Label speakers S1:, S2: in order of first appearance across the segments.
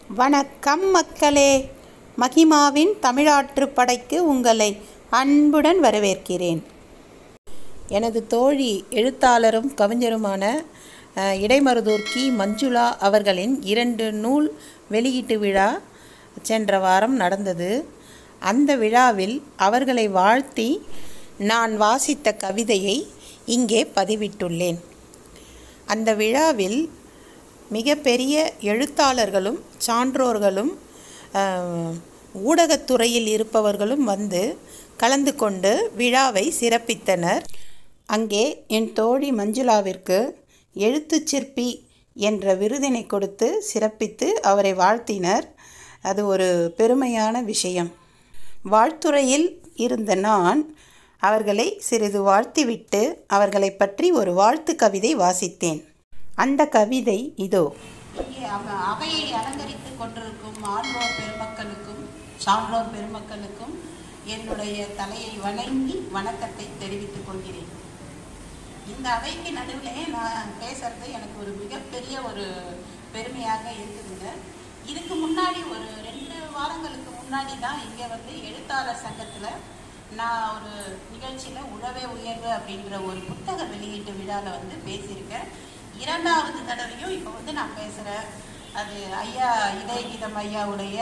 S1: வணக்கம் மக்களே மகிமாவின் தமிழாற்று படைக்கு உங்களை அன்புடன் வரவேற்கிறேன் எனது தோழி எழுத்தாளரும் கவிஞருமான அஹ், இடைமருதூர் கி மஞ்சுளா அவர்களின் இரண்டு நூல் வெளியீட்டு விழா சென்ற வாரம் நடந்தது அந்த விழாவில் அவர்களை வாழ்த்தி நான் வாசித்த கவிதையை இங்கே பதிவிட்டுள்ளேன் அந்த விழாவில் மிகப்பெரிய எழுத்தாளர்களும் சான்றோர்களும் அஹ், ஊடகத்துறையில் இருப்பவர்களும் வந்து கலந்து கொண்டு விழாவை சிறப்பித்தனர் அங்கே என் தோழி மஞ்சுளாவிற்கு எழுத்துச் சிற்பி என்ற விருதினை கொடுத்து சிறப்பித்து அவரை வாழ்த்தினர் அது ஒரு பெருமையான விஷயம் வாழ்த்துறையில் இருந்த நான் அவர்களை சிறிது வாழ்த்திவிட்டு அவர்களை பற்றி ஒரு வாழ்த்து கவிதை வாசித்தேன் அந்த கவிதை இதோ
S2: இங்கே அவ- அவையை அலங்கரித்துக் கொண்டிருக்கும் ஆன்றோர் பெருமக்களுக்கும் சான்றோர் பெருமக்களுக்கும் என்னுடைய தலையை வணங்கி வணக்கத்தை தெரிவித்துக் கொள்கிறேன் இந்த அவைக்கு நடுவில் நான் பேசுறது எனக்கு ஒரு மிகப்பெரிய ஒரு பெருமையாக இருக்குதுங்க இதுக்கு முன்னாடி ஒரு ரெண்டு வாரங்களுக்கு முன்னாடி தான் இங்கே வந்து எழுத்தாளர் சங்கத்தில் நான் ஒரு நிகழ்ச்சியில் உழவே உயர்வு அப்படின்ற ஒரு புத்தக வெளியீட்டு விழாவில் வந்து பேசியிருக்கேன் இரண்டாவது தடவையும் இப்போ வந்து நான் பேசுகிறேன் அது ஐயா இதயகீதம் ஐயாவுடைய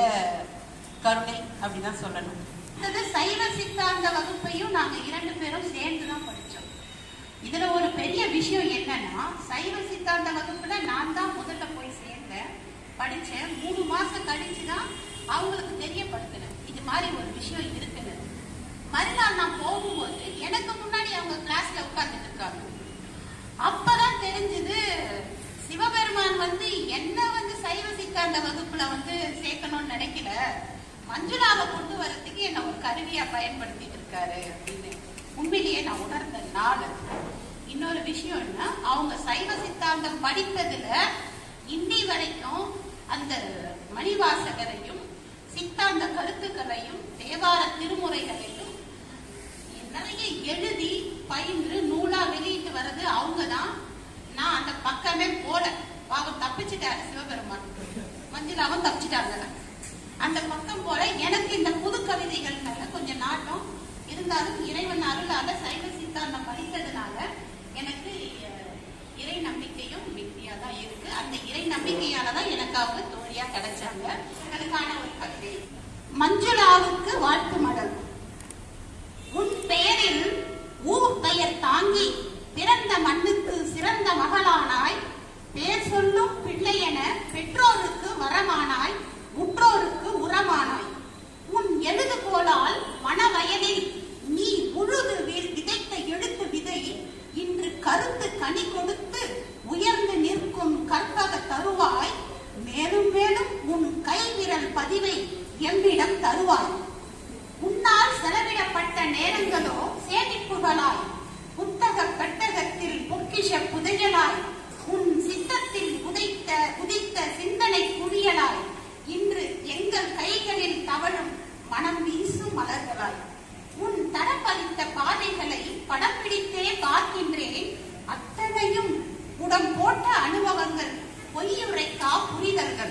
S2: கருணை அப்படி தான் சொல்லணும் இது சைவ சித்தாந்த வகுப்பையும் நாங்கள் இரண்டு பேரும் சேர்ந்து தான் படித்தோம் இதுல ஒரு பெரிய விஷயம் என்னன்னா சைவ சித்தாந்த வகுப்புல நான் தான் முதல்ல போய் சேர்ந்தேன் படிச்சேன் மூணு மாசம் கழிச்சு தான் அவங்களுக்கு தெரியப்படுத்தினேன் இது மாதிரி ஒரு விஷயம் இருக்குன்னு மறுநாள் நான் போகும்போது எனக்கு முன்னாடி அவங்க கிளாஸ்ல உட்கார்ந்துட்டு இருக்காங்க அப்பதான் தெரிஞ்சது சிவபெருமான் வந்து என்ன வந்து சைவ சித்தாந்த வகுப்புல வந்து சேர்க்கணும்னு நினைக்கல மஞ்சுளாவை கொண்டு வரதுக்கு என்ன ஒரு கருவியா பயன்படுத்திட்டு இருக்காரு அப்படின்னு உண்மையிலேயே நான் உணர்ந்த நாள் அது. இன்னொரு விஷயம் என்ன அவங்க சைவ சித்தாந்தம் படித்ததுல இன்னி வரைக்கும் அந்த மணிவாசகரையும் சித்தாந்த கருத்துக்களையும் தேவார திருமுறைகளையும் நிறைய எழுதி பயின்று நூலா வெளியிட்டு வர்றது அவங்க தான் நான் அந்த பக்கமே போல பாவம் தப்பிச்சிட்டாரு சிவபெருமான் மஞ்சளாவும் தப்பிச்சிட்டாங்க அந்த பக்கம் போல எனக்கு இந்த புது கவிதைகள் மேல கொஞ்சம் நாட்டம் இருந்தாலும் இறைவன் அருளால சைவ சித்தாந்தம் படித்ததுனால எனக்கு அஹ், இறை நம்பிக்கையும் மிகுதியா தான் இருக்கு அந்த இறை நம்பிக்கையால தான் எனக்கு அவங்க தோழியா கிடைச்சாங்க அதுக்கான ஒரு கவிதை மஞ்சுளாவுக்கு வாழ்த்து மடல் உன் பெயரில் ஊர் பெயர் தாங்கி பிறந்த மண்ணுக்கு சிறந்த மகளானாய் பேர் சொல்லும் பிள்ளையென பெற்றோருக்கு வரமானாய் உற்றோருக்கு உரமானாய் உன் எழுதுகோலால் மணவயதில் நீ உழுது வி- விதைத்த எழுத்து விதை இன்று கருத்து கனி கொடுத்து உயர்ந்து நிற்கும் கற்பக தருவாய் மேலும் மேலும் உன் கைவிரல் பதிவை எம்மிடம் தருவாய் உன்னால் செலவிடப்பட்ட நேரங்களோ சேமிப்புகளாய் புத்தக பெட்டகத்தில் பொக்கிஷ புதையலாய் உன் சித்தத்தில் உதைத்த உதித்த சிந்தனை குவியலாய் இன்று எங்கள் கைகளில் தவழும் மனம் வீசும் மலர்களாய் உன் தடப்பளித்த பாதைகளை படம் பிடித்தே பார்க்கின்றேன் அத்தனையும் உடம் போட்ட அனுபவங்கள் பொய்யுரைக்கா புரிதல்கள்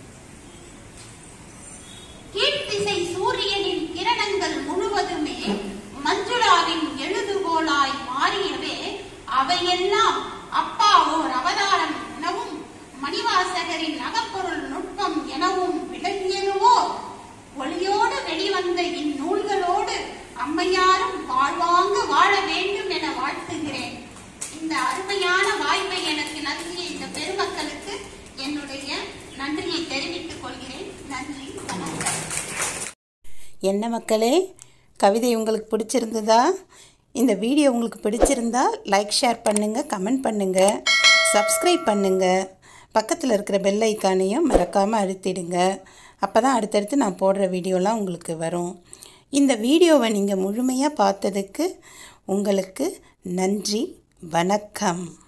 S2: கீழ்த்திசை சூரியனின் கிரணங்கள் முழுவதுமே மஞ்சுளாவின் எழுதுகோலாய் மாறியவே அவையெல்லாம் அப்பா ஓர் அவதாரம் எனவும் மணிவாசகரின் அகப்பொருள் நுட்பம் எனவும் விளங்கியதுவோ ஒளியோடு வெளிவந்த இந்நூல்களோடு அம்மையாரும் வாழ்வாங்க வாழ வேண்டும் என வாழ்த்துகிறேன் இந்த அருமையான வாய்ப்பை எனக்கு நல்கிய இந்த பெருமக்களுக்கு என்னுடைய நன்றியை தெரிவித்துக் கொள்கிறேன் நன்றி வணக்கம்
S1: என்ன மக்களே கவிதை உங்களுக்கு பிடிச்சிருந்ததா இந்த வீடியோ உங்களுக்கு பிடிச்சிருந்தா லைக் ஷேர் பண்ணுங்கள் கமெண்ட் பண்ணுங்கள் சப்ஸ்கிரைப் பண்ணுங்கள் பக்கத்தில் இருக்கிற பெல் ஐக்கானையும் மறக்காமல் அழுத்திடுங்க அப்போ தான் அடுத்தடுத்து நான் போடுற வீடியோலாம் உங்களுக்கு வரும் இந்த வீடியோவை நீங்கள் முழுமையாக பார்த்ததுக்கு உங்களுக்கு நன்றி வணக்கம்